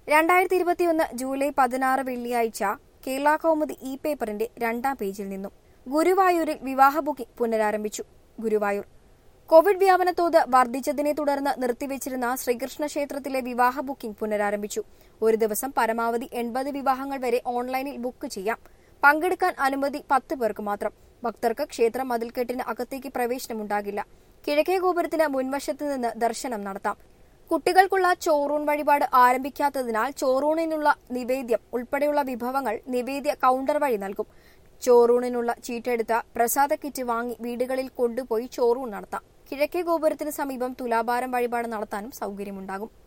രണ്ടായിരത്തി ഇരുപത്തിയൊന്ന് ജൂലൈ പതിനാറ് വെള്ളിയാഴ്ച കേരള കൗമുദി ഇ പേപ്പറിന്റെ രണ്ടാം പേജിൽ നിന്നും ഗുരുവായൂരിൽ വിവാഹ ബുക്കിംഗ് പുനരാരംഭിച്ചു ഗുരുവായൂർ കോവിഡ് വ്യാപന തോത് വർദ്ധിച്ചതിനെ തുടർന്ന് നിർത്തിവെച്ചിരുന്ന ശ്രീകൃഷ്ണ ക്ഷേത്രത്തിലെ വിവാഹ ബുക്കിംഗ് പുനരാരംഭിച്ചു ഒരു ദിവസം പരമാവധി എൺപത് വിവാഹങ്ങൾ വരെ ഓൺലൈനിൽ ബുക്ക് ചെയ്യാം പങ്കെടുക്കാൻ അനുമതി പത്ത് പേർക്ക് മാത്രം ഭക്തർക്ക് ക്ഷേത്ര മതിൽക്കെട്ടിന് അകത്തേക്ക് പ്രവേശനമുണ്ടാകില്ല കിഴക്കേ ഗോപുരത്തിന് മുൻവശത്ത് നിന്ന് ദർശനം നടത്താം കുട്ടികൾക്കുള്ള ചോറൂൺ വഴിപാട് ആരംഭിക്കാത്തതിനാൽ ചോറൂണിനുള്ള നിവേദ്യം ഉൾപ്പെടെയുള്ള വിഭവങ്ങൾ നിവേദ്യ കൗണ്ടർ വഴി നൽകും ചോറൂണിനുള്ള ചീട്ടെടുത്ത പ്രസാദ കിറ്റ് വാങ്ങി വീടുകളിൽ കൊണ്ടുപോയി ചോറൂൺ നടത്താം കിഴക്കേ ഗോപുരത്തിന് സമീപം തുലാഭാരം വഴിപാട് നടത്താനും സൗകര്യമുണ്ടാകും